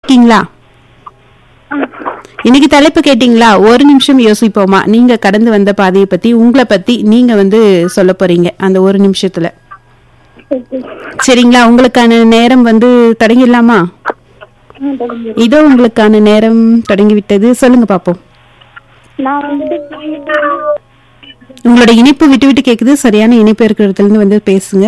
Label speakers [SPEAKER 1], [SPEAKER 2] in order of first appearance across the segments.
[SPEAKER 1] இருக்கீங்களா இன்னைக்கு தலைப்பு கேட்டீங்களா ஒரு நிமிஷம் யோசிப்போமா நீங்க கடந்து வந்த பாதையை பத்தி உங்களை பத்தி நீங்க வந்து சொல்ல போறீங்க அந்த ஒரு நிமிஷத்துல சரிங்களா உங்களுக்கான நேரம் வந்து தொடங்கிடலாமா இதோ உங்களுக்கான நேரம் தொடங்கி விட்டது சொல்லுங்க பாப்போம்
[SPEAKER 2] நான் வந்துட்டு
[SPEAKER 1] உங்களோட இணைப்பு விட்டு விட்டு கேக்குது சரியான இணைப்பு இருக்கிற இடத்துல இருந்து வந்து பேசுங்க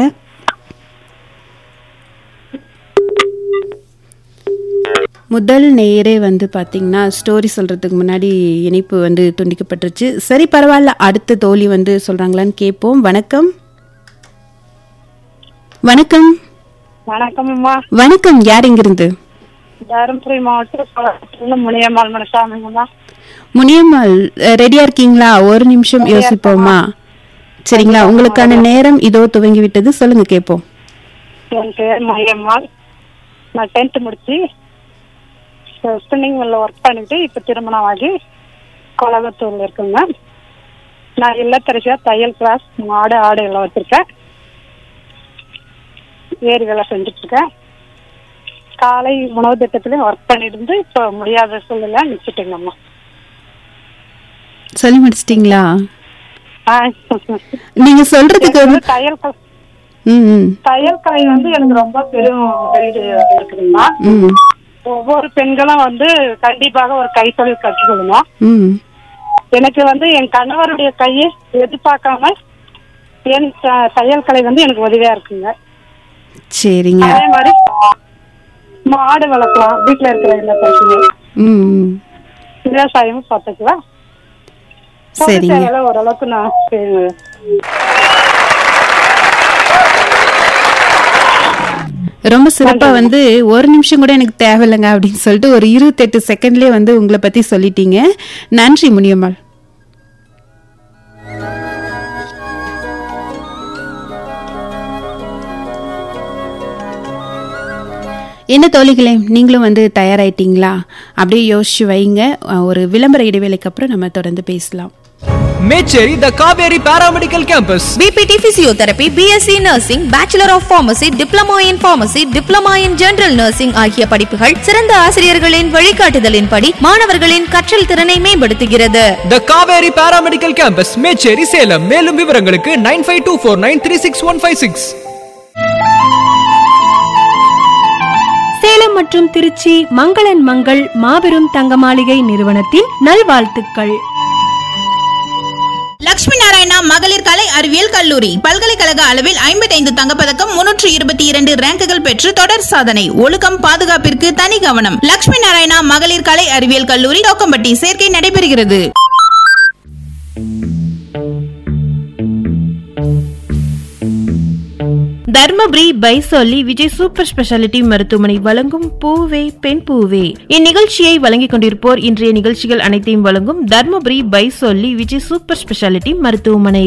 [SPEAKER 1] முதல் நேரே வந்து பாத்தீங்கன்னா ஸ்டோரி சொல்றதுக்கு முன்னாடி இணைப்பு வந்து துண்டிக்கப்பட்டுருச்சு சரி பரவாயில்ல அடுத்த தோழி வந்து சொல்றாங்களான்னு கேட்போம் வணக்கம் வணக்கம்
[SPEAKER 2] வணக்கம் அம்மா
[SPEAKER 1] வணக்கம் யார் இங்கிருந்து
[SPEAKER 2] தருமபுரி மாவட்டம் முனியம்மாள் மனசாமிங்கம்மா
[SPEAKER 1] முனியம்மாள் ரெடியா இருக்கீங்களா ஒரு நிமிஷம் யோசிப்போமா சரிங்களா உங்களுக்கான நேரம் இதோ துவங்கி விட்டது சொல்லுங்க கேட்போம்
[SPEAKER 2] என் பேர் முனியம்மாள் நான் டென்த்து முடிச்சு ஸ்பின்னிங் மில்ல ஒர்க் பண்ணிட்டு இப்போ திருமணம் ஆகி கொலகத்தூர்ல இருக்குங்க நான் இல்லத்தரசியா தையல் கிளாஸ் மாடு ஆடு எல்லாம் வச்சிருக்கேன் ஏரி வேலை செஞ்சுட்டு இருக்கேன் காலை உணவு திட்டத்துலயும் ஒர்க் பண்ணிட்டு இருந்து இப்போ முடியாத சூழ்நிலை நிச்சுட்டேங்கம்மா
[SPEAKER 1] சொல்லி முடிச்சிட்டீங்களா
[SPEAKER 2] ஆ
[SPEAKER 1] நீங்க சொல்றதுக்கு
[SPEAKER 2] எனக்கு
[SPEAKER 1] வந்து
[SPEAKER 2] வந்து தையல் கலை-
[SPEAKER 1] ம், ம்,
[SPEAKER 2] தையல் கலை வந்து எனக்கு ரொம்ப பெரும் இது இருக்குதுங்கம்மா
[SPEAKER 1] ம்,
[SPEAKER 2] ஒவ்வொரு பெண்களும் வந்து கண்டிப்பாக ஒரு கைத்தொழில் கற்றுக்கொள்ளணும்
[SPEAKER 1] ம்.
[SPEAKER 2] எனக்கு வந்து என் கணவருடைய கையை எதிர்பார்க்காம என் த- தையல் கலை வந்து எனக்கு உதவியா இருக்குங்க
[SPEAKER 1] சரிங்க
[SPEAKER 2] அதே மாதிரி மாடு வளர்க்கலாம் வீட்டுல இருக்கிற எல்லா பிரச்சனை
[SPEAKER 1] ம், ம்.
[SPEAKER 2] விவசாயமும் பார்த்துக்கலாம் பொது
[SPEAKER 1] சரிங்க
[SPEAKER 2] சேவையில ஓரளவுக்கு நான் செய்வேன்.
[SPEAKER 1] ரொம்ப சிறப்பா வந்து ஒரு நிமிஷம் கூட எனக்கு தேவையில்லைங்க அப்படின்னு சொல்லிட்டு ஒரு இருபத்தெட்டு செகண்ட்லயே வந்து உங்களை பத்தி சொல்லிட்டீங்க நன்றி முனியம்மாள் என்ன தோழிகளே நீங்களும் வந்து தயாராயிட்டீங்களா அப்படியே யோசிச்சு வைங்க அஹ் ஒரு விளம்பர இடைவேளைக்கு அப்புறம் நம்ம தொடர்ந்து பேசலாம்
[SPEAKER 3] Mecheri the Kaveri paramedical campus
[SPEAKER 4] BPT physiotherapy BSc nursing bachelor of pharmacy diploma in pharmacy diploma in general nursing ஆகிய படிப்புகள் சிறந்த ஆசிரியர்களின் வழிகாட்டுதலின்படி மாணவர்களின் கற்றல் திறனை மேம்படுத்துகிறது
[SPEAKER 3] the Kaveri paramedical campus Mecheri Salem மேலும் விவரங்களுக்கு nine five two four nine three six one five six
[SPEAKER 5] Salem மற்றும் திருச்சி மங்களன் மங்கள் மாபெரும் தங்க மாளிகை நிறுவனத்தின் நல்வாழ்த்துக்கள்
[SPEAKER 6] லட்சுமி நாராயணா மகளிர் கலை அறிவியல் கல்லூரி பல்கலைக்கழக அளவில் ஐம்பத்தைந்து தங்கப்பதக்கம் முன்னூற்று இருபத்தி இரண்டு ரேங்குகள் பெற்று தொடர் சாதனை ஒழுக்கம் பாதுகாப்பிற்கு தனி கவனம் லட்சுமி நாராயணா மகளிர் கலை அறிவியல் கல்லூரி தோக்கம்பட்டி சேர்க்கை நடைபெறுகிறது
[SPEAKER 7] தர்மபுரி பைசோலி விஜய் சூப்பர் ஸ்பெஷாலிட்டி மருத்துவமனை வழங்கும் பூவே பெண் பூவே இந்நிகழ்ச்சியை வழங்கிக் கொண்டிருப்போர் இன்றைய நிகழ்ச்சிகள் அனைத்தையும் வழங்கும் தர்மபுரி பைசோலி விஜய் சூப்பர் ஸ்பெஷாலிட்டி மருத்துவமனை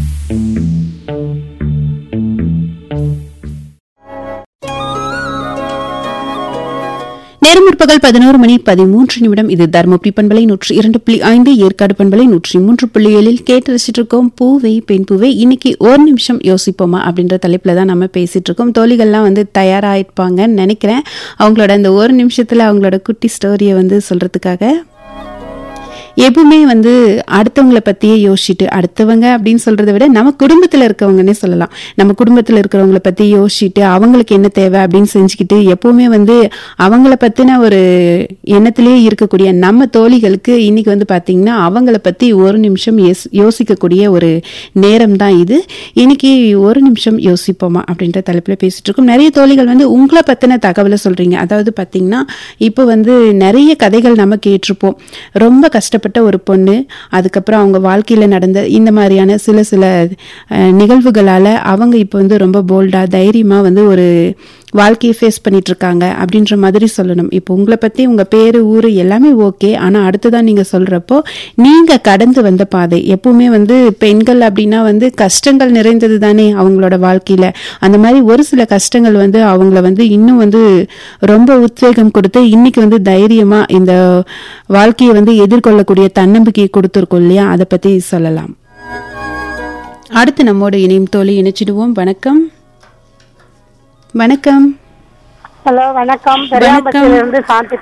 [SPEAKER 1] நேரம் முற்பகல் பதினோரு மணி பதிமூன்று நிமிடம் இது தர்மபுரி பண்பலை நூற்றி இரண்டு புள்ளி ஐந்து ஏற்காடு பண்பலை நூற்றி மூன்று புள்ளி ஏழில் கேட்டு ரசிச்சிட்டு இருக்கோம் பூவை பெண் பூவை இன்னைக்கு ஒரு நிமிஷம் யோசிப்போமா அப்படின்ற தலைப்புல தான் நம்ம பேசிட்டு இருக்கோம் தோழிகள்லாம் வந்து தயாராயிருப்பாங்கன்னு நினைக்கிறேன் அவங்களோட அந்த ஒரு நிமிஷத்துல அவங்களோட குட்டி ஸ்டோரியை வந்து சொல்றதுக்காக எப்பவுமே வந்து அடுத்தவங்களை பத்தியே யோசிச்சுட்டு அடுத்தவங்க அப்படின்னு சொல்றதை விட நம்ம குடும்பத்துல இருக்கவங்கன்னே சொல்லலாம் நம்ம குடும்பத்துல இருக்கிறவங்கள பத்தி யோசிச்சுட்டு அவங்களுக்கு என்ன தேவை அப்படின்னு செஞ்சுக்கிட்டு எப்பவுமே வந்து அவங்கள பத்தின ஒரு எண்ணத்திலேயே இருக்கக்கூடிய நம்ம தோழிகளுக்கு இன்னைக்கு வந்து பாத்தீங்கன்னா அவங்கள பத்தி ஒரு நிமிஷம் யோஸ்- யோசிக்கக்கூடிய ஒரு நேரம் தான் இது இன்னைக்கு ஒரு நிமிஷம் யோசிப்போமா அப்படின்ற தலைப்புல பேசிட்டு இருக்கோம் நிறைய தோழிகள் வந்து உங்களை பத்தின தகவலை சொல்றீங்க அதாவது பாத்தீங்கன்னா இப்போ வந்து நிறைய கதைகள் நம்ம கேட்டிருப்போம் ரொம்ப கஷ்டப்பட்ட ஒரு பொண்ணு அதுக்கப்புறம் அவங்க வாழ்க்கையில நடந்த இந்த மாதிரியான சில சில அஹ், நிகழ்வுகளால அவங்க இப்போ வந்து ரொம்ப போல்டா தைரியமா வந்து ஒரு வாழ்க்கையை ஃபேஸ் பண்ணிட்டு இருக்காங்க அப்படின்ற மாதிரி சொல்லணும் இப்போ உங்களை பத்தி உங்க பேரு ஊரு எல்லாமே ஓகே ஆனா அடுத்ததான் நீங்க சொல்றப்போ நீங்க கடந்து வந்த பாதை எப்பவுமே வந்து பெண்கள் அப்படின்னா வந்து கஷ்டங்கள் நிறைந்தது தானே அவங்களோட வாழ்க்கையில அந்த மாதிரி ஒரு சில கஷ்டங்கள் வந்து அவங்கள வந்து இன்னும் வந்து ரொம்ப உத்வேகம் கொடுத்து இன்னைக்கு வந்து தைரியமா இந்த வாழ்க்கையை வந்து எதிர்கொள்ளக்கூடிய தன்னம்பிக்கையை கொடுத்துருக்கோம் இல்லையா அதை பத்தி சொல்லலாம் அடுத்து நம்மோடு இணையும் தோழி இணைச்சிடுவோம் வணக்கம் வணக்கம்
[SPEAKER 2] ஹலோ வணக்கம்
[SPEAKER 1] வணக்கம்.
[SPEAKER 2] இருந்து சாந்தி